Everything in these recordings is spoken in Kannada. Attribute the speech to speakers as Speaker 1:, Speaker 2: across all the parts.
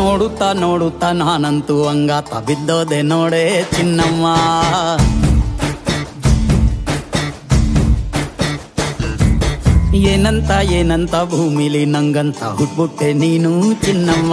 Speaker 1: ನೋಡುತ್ತಾ ನೋಡುತ್ತಾ ನಾನಂತೂ ಹಂಗಾತ ಬಿದ್ದೋದೆ ನೋಡೆ ಚಿನ್ನಮ್ಮ ಏನಂತ ಏನಂತ ಭೂಮಿಲಿ ನಂಗಂತ ಹುಟ್ಬಿಟ್ಟೆ ನೀನು ಚಿನ್ನಮ್ಮ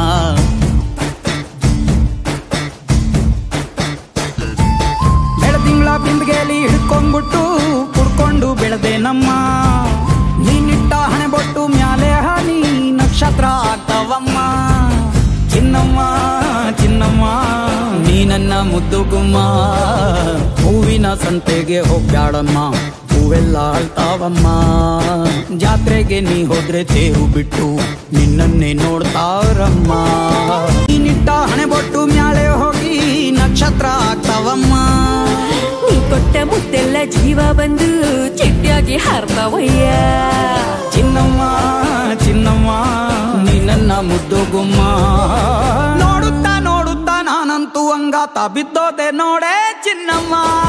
Speaker 1: ಬೆಳದಿಂಗ್ಳ ಬಿಂದಿಗೆಲಿ ಹಿಡ್ಕೊಂಡ್ಬಿಟ್ಟು ಕುಡ್ಕೊಂಡು ಬೆಳೆದೆ ನಮ್ಮ ನೀನಿಟ್ಟ ಹಣೆ ಬೊಟ್ಟು ಮ್ಯಾಲೆ ಹನಿ ನಕ್ಷತ್ರ ಆಗ್ತಾವಮ್ಮ ಚಿನ್ನಮ್ಮ ಚಿನ್ನಮ್ಮ ನೀ ನನ್ನ ಮುದ್ದು ಗುಮ್ಮ ಹೂವಿನ ಸಂತೆಗೆ ಹೋಗ್ಯಾಡಮ್ಮ ಹೂವೆಲ್ಲ ಅಳ್ತಾವಮ್ಮ ಜಾತ್ರೆಗೆ ನೀ ಹೋದ್ರೆ ತೇರು ಬಿಟ್ಟು ನಿನ್ನನ್ನೇ ನೋಡ್ತಾರಮ್ಮ ನೀನಿಟ್ಟ ಹಣೆ ಬೊಟ್ಟು ಮ್ಯಾಲೆ ಹೋಗಿ ನಕ್ಷತ್ರ ಆಗ್ತಾವಮ್ಮ
Speaker 2: ನೀ ಕೊಟ್ಟ ಮುತ್ತೆಲ್ಲ ಜೀವ ಬಂದು ಚಿಟ್ಟಿಯಾಗಿ ಹಾರ್ತಾವಯ್ಯ
Speaker 1: ಚಿನ್ನಮ್ಮ ಚಿನ್ನಮ್ಮ ನೀ ನನ್ನ ಮುದ್ದು ಗುಮ್ಮ ನೋಡುತ್ತಾ ನೋಡುತ್ತಾ ನಾನಂತೂ ಹಂಗಾತ ಬಿದ್ದೋದೆ ನೋಡೆ ಚಿನ್ನಮ್ಮ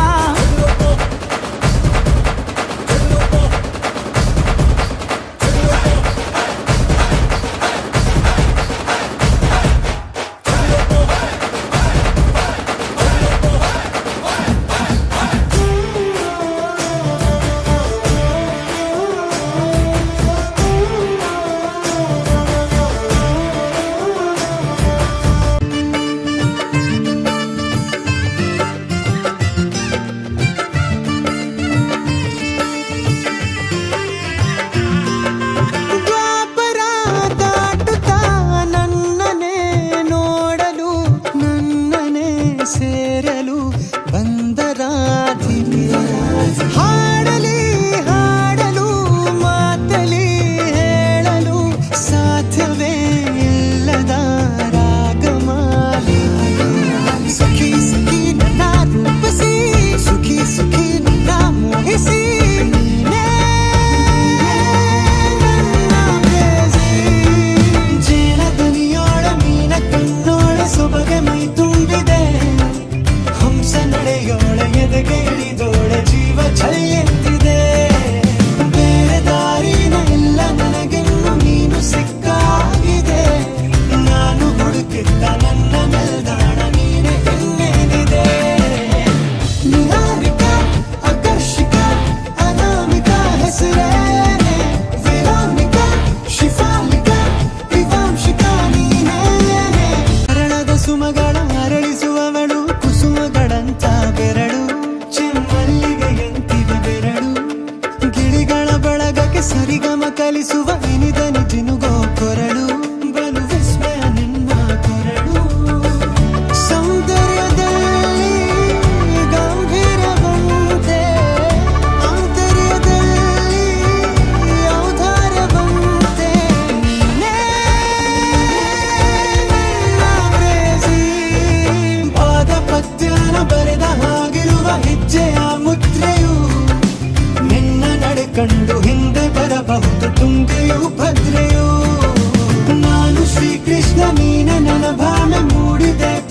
Speaker 3: ದ್ವಾಪರ ದಾಟುತ್ತಾ ನನ್ನನೆ ನೋಡಲು ನನ್ನನೆ ಸೇರಲು ಬಂದರಾಧಿಕೆ ಹಾಡಲಿ ಹಾಡಲು ಮಾತಲಿ ಹೇಳಲು ಸಾಧ್ಯವೇ ಇಲ್ಲದ ರಾಗಮಾಲಿ ಸುಖಿ ಸುಖಿ ನನ್ನ ರೂಪಿಸಿ ಸುಖಿ ಸುಖಿ ನನ್ನ ಮೋಹಿಸಿ ನೀನೇ ಜೇನ ದನಿಯೋಳ ಮೀನ ಕಣ್ಣೋಳ ಸೊಬಗೆ ಮೈ ತುಂಬಿದೆ ಹಂಸ ನಡೆಯೋಳ ಎದೆಗೆ ಇಳಿದೋಳ ಜೀವ ಚಳಿಯೆಂದಿದೆ ಬೇರೆ ದಾರಿನ ಇಲ್ಲ ನನಗೆನ್ನು ನೀನು ಸಿಕ್ಕಾಗಿದೆ ನಾನು ಹುಡುಕಿದ್ದ ನನ್ನ ನಿಲ್ದಾಣ ನೀನೆ ಇನ್ನೇನಿದೆ ನಿಹಾರಿಕ ಆಕರ್ಷಿಕ ಅನಾಮಿಕ ಹೆಸರೇನೆ ವಿರಾಮಿಕ ಶಿಫಾಲಿಕ ವಿವಾಂಶಿಕ ನೀನೇನೆ ಹರಣದ ಸುಮಗಳ ಅರಳಿಸುವವಳು ಕುಸುಮಗಳಂತ ಬೆರಳು ಚೆಮ್ಮಲ್ಲಿಗೆಯಂತಿವೆ ಬೆರಳು ಗಿಳಿಗಳ ಬಳಗಕ್ಕೆ ಸರಿಗಮ ಕಲಿಸುವ ಇನಿದನಿ ಜಿನುಗೋ ಕೊರಳು ಬಲು ವಿಸ್ಮಯ ನಿನ್ನ ಕೊರಳು ಸೌಂದರ್ಯದಲ್ಲಿ ಗಂಭೀರವಂತೆ ಆಂತರ್ಯದಲ್ಲಿ ಔದಾರ್ಯವಂತೆ ನೀನೇ ನನ್ನ ಪ್ರೇಯಸಿ. ಪಾದ ಪದ್ಯನ ಬರೆದ ಹಾಗಿರುವ ಹೆಜ್ಜೆಯ ಮುದ್ರೆಯು ನಿನ್ನ ನಡೆ ಕಂಡು ಹಿಂದೆ ಬರಬಹುದು ತುಂಗೆಯು ಭದ್ರೆಯು ನಾನು ಶ್ರೀಕೃಷ್ಣ ನೀನೆ ನನ್ನ ಭಾವನೆ ಮೂಡಿದೆ